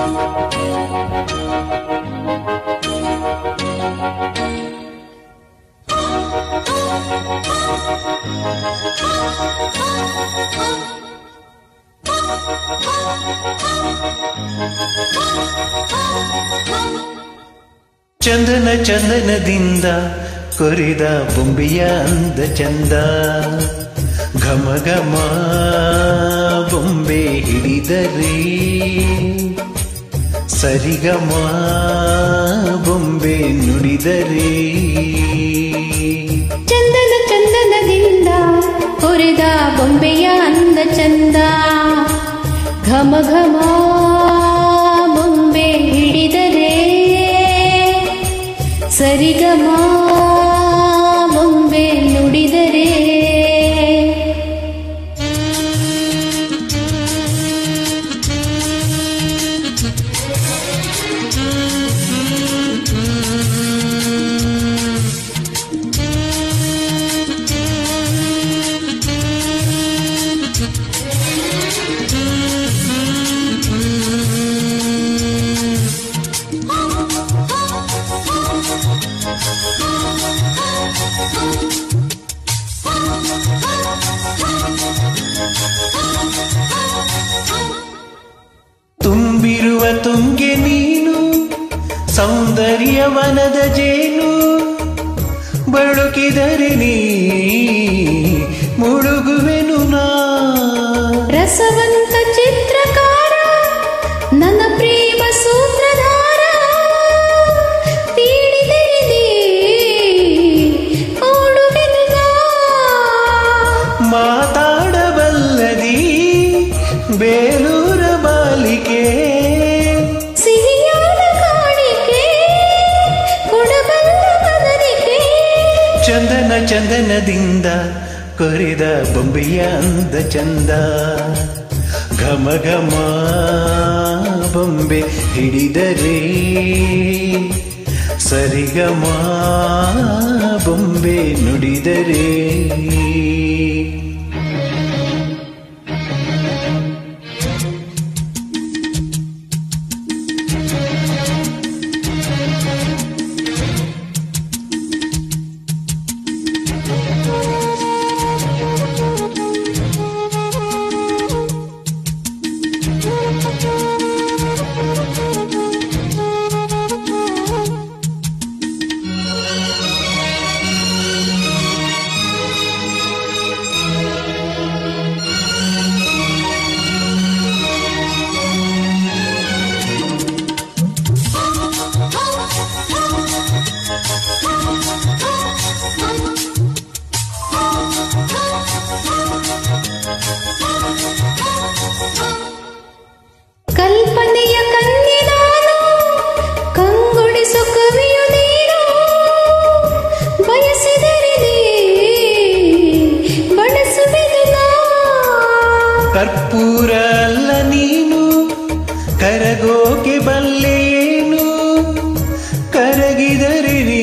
ಚಂದನ ಚಂದನದಿಂದ ಕೊರಿದ ಬೊಂಬೆಯ ಅಂದ ಚಂದ ಘಮ ಘಮ ಬೊಂಬೆ ಹಿಡಿದರೆ ಸರಿಗಮ ಬೊಂಬೆ ನುಡಿದರೆ ಚಂದನ ಚಂದನದಿಂದ ಕೊರೆದ ಬೊಂಬೆಯ ಅಂದ ಚಂದ ಘಮ ಘಮ ಬೊಂಬೆ ಹಿಡಿದರೆ ಸರಿಗಮ ಬೊಂಬೆ ನುಡಿದರೆ ತುಂಬಿರುವ ತುಂಗೆ ನೀನು ಸೌಂದರ್ಯವನದ ಜೇನು ಬಳುಕಿದರೆ ನೀ ಮುಳುಗುವೆನು ನಾ ರಸವಂತ ಚಿತ್ರಕಾರ ನನ್ನ ಪ್ರೇಮ ಸೂತ್ರಧಾರ ತೀಡಿದರೆ ನೀ ಓಡುವೆನು ನಾ. ಮಾತಾಡಬಲ್ಲದಿ ಬೇಲೂರ ಬಾಲಿಕೆ ಸಿಹಿಯಾದ ಕಾಣಿಕೆ ಕೊಡಬಲ್ಲ ಬದಲಿಕೆ ಚಂದನ ಚಂದನದಿಂದ ಕೊರೆದ ಬೊಂಬೆಯ ಅಂದ ಚಂದ ಘಮ ಘಮ ಬೊಂಬೆ ಹಿಡಿದರೆ ಸರಿಗಮ ಬೊಂಬೆ ನುಡಿದರೆ ಕಲ್ಪನೆಯ ಕನ್ಯೆ ನಾನು ಕಂಗೊಳಿಸು ಕವಿಯು ನೀನು ಬಯಸಿದರೆ ನೀ ಬಳಸುವೆನು ನಾ. ಕರ್ಪೂರ ಅಲ್ಲ ನೀನು ಕರಗೋಕೆ ಬಲ್ಲೆಯೇನು ಕರಗಿದರೆ ನೀ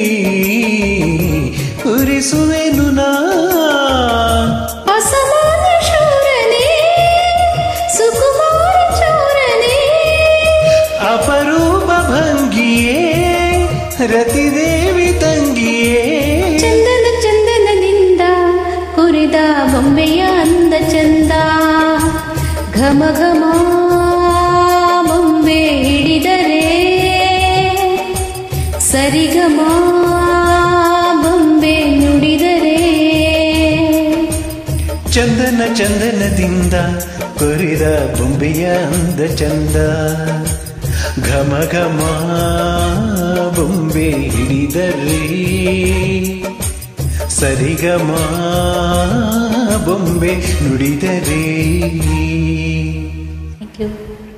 ಉರಿಸುವೆನು ನಾ ಅಸಮಾನ ಶೂರನೇ ಸುಕುಮಾರ ಚೋರನೇ ಅಪರೂಪ ಭಂಗಿಯೇ ರತಿದೇವಿ ತಂಗಿಯೇ ಚಂದನ ಚಂದನದಿಂದ ಕುರಿದ ಬೊಂಬೆಯ ಅಂದ ಚಂದ ಘಮ ಘಮ ಬೊಂಬೆ ಹಿಡಿದರೆ ಸರಿಗಮ ಬೊಂಬೆ ನುಡಿದರೆ ಚಂದನ ಚಂದನದಿಂದ ಕೊರಿದ ಬೊಂಬೆಯ ಅಂದ ಚಂದ ಘಮ ಘಮ ಬೊಂಬೆ ಹಿಡಿದರೆ ಸರಿಗಮ ಬೊಂಬೆ ನುಡಿದರೆ ಥ್ಯಾಂಕ್ ಯು